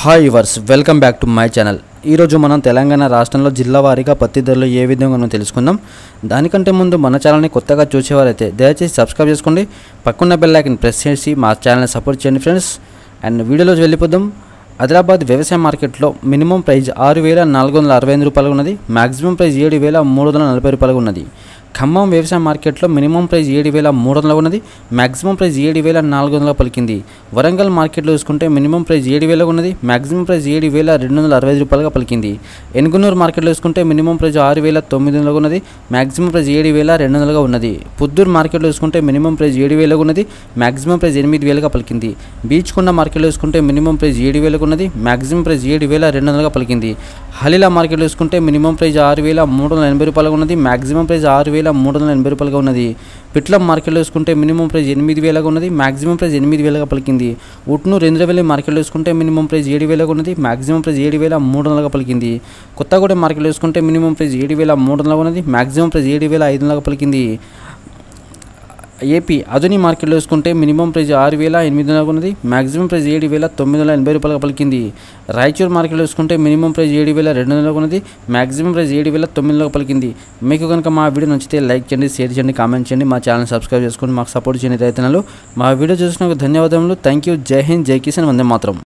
hi వర్స్ welcome back to my channel ఈరోజు మనం తెలంగాణ రాష్ట్రంలో జిల్లా వారీగా పత్తి ధరలు ఏ విధంగా మనం తెలుసుకుందాం దానికంటే ముందు మన ఛానల్ని కొత్తగా చూసేవారైతే దయచేసి సబ్స్క్రైబ్ చేసుకోండి పక్కన్న బెల్ ఐకన్ ప్రెస్ చేసి మా ఛానల్ని సపోర్ట్ చేయండి ఫ్రెండ్స్ అండ్ వీడియోలో వెళ్ళిపోదాం ఆదిలాబాద్ వ్యవసాయ మార్కెట్లో మినిమం ప్రైస్ ఆరు వేల నాలుగు వందల అరవై ఎనిమిది రూపాయలు ఉన్నది మ్యాక్సిమం ప్రైస్ ఏడు వేల మూడు వందల నలభై రూపాయలు ఉన్నది ఖమ్మం వ్యవసాయ మార్కెట్లో మినిమం ప్రైస్ ఏడు వేల మూడు వందలు ఉన్నది మ్యాక్సిమం ప్రైస్ ఏడు వేల నాలుగు వందల పలికింది వరంగల్ మార్కెట్లో చూసుకుంటే మినిమం ప్రైస్ ఏడు వేల ఉన్నది మ్యాక్సిమం ప్రైస్ ఏడు వేల రెండు వందల అరవై ఐదు రూపాయలుగా పలికింది ఎనుగునూరు మార్కెట్లో చూసుకుంటే మినిమం ప్రైస్ ఆరు వేల తొమ్మిది వందలుగా ఉన్నది మ్యాక్సిమం ప్రైస్ ఏడు వేల రెండు వందలుగా ఉన్నది పుత్తూరు మార్కెట్లో చూసుకుంటే మినిమం ప్రైస్ ఏడు వేలకు ఉన్నది మ్యాక్సిమం ప్రైస్ ఎనిమిది వేలుగా పలికింది బీచ్ కొండ మార్కెట్లో చూసుకుంటే మినిమం ప్రైస్ ఏడు వేలకు ఉన్నది మ్యాక్సిమం ప్రైస్ ఏడు వేల రెండు వందలుగా పలికింది హలీలా మార్కెట్లో చూసుకుంటే మినిమం ప్రైస్ ఆరు వేల మూడు వందల ఎనభై రూపాయలుగా ఉన్నది మ్యాక్సిమం ప్రైస్ ఆరు వేల మూడు వందల ఎనభై రూపాయలుగా ఉన్నది పిట్లం మార్కెట్లో చూసుకుంటే మినిమం ప్రైస్ ఎనిమిది వేలుగా ఉన్నది మ్యాక్సిమం ప్రైస్ ఎనిమిది వేలుగా పలికింది ఉట్నూరు రెంద్రవెల్లి మార్కెట్లో చూసుకుంటే మినిమం ప్రైస్ ఏడు వేలుగా ఉన్నది మ్యాక్సిమం ప్రైస్ ఏడు వేల మూడు వందలుగా పలికింది కొత్తగూడెం మార్కెట్లో చూసుకుంటే మినిమం ప్రైస్ ఏడు వేల మూడు వందలుగా ఉన్నది మ్యాక్సిమం ప్రైస్ ఏడు వేల ఐదు వందలుగా పలికింది ఏపీ అదుని మార్కెట్లో చూసుకుంటే మినిమం ప్రైస్ ఆరు వేల ఎనిమిది వందల ఉన్నది మ్యాక్సిమం ప్రైస్ ఏడు వేల తొమ్మిది వందల ఎనభై రూపాయలుగా పలికింది రాయచూరు మార్కెట్లో చూసుకుంటే మినిమం ప్రైస్ ఏడు వేల రెండు వందల ఉన్నది మ్యాక్సిమం ప్రైస్ ఏడు వేల తొమ్మిది వందల పలికింది మీకు కనుక మా వీడియో నచ్చితే లైక్ చేయండి షేర్ చేయండి కామెంట్ చేయండి మా ఛానల్ సబ్స్క్రైబ్ చేసుకొని మాకు సపోర్ట్ చేయండి రైతన్నలు మా వీడియో చూసినందుకు ధన్యవాదములు థ్యాంక్ యూ జై హింద్ జై కిసాన్ వందే మాత్రం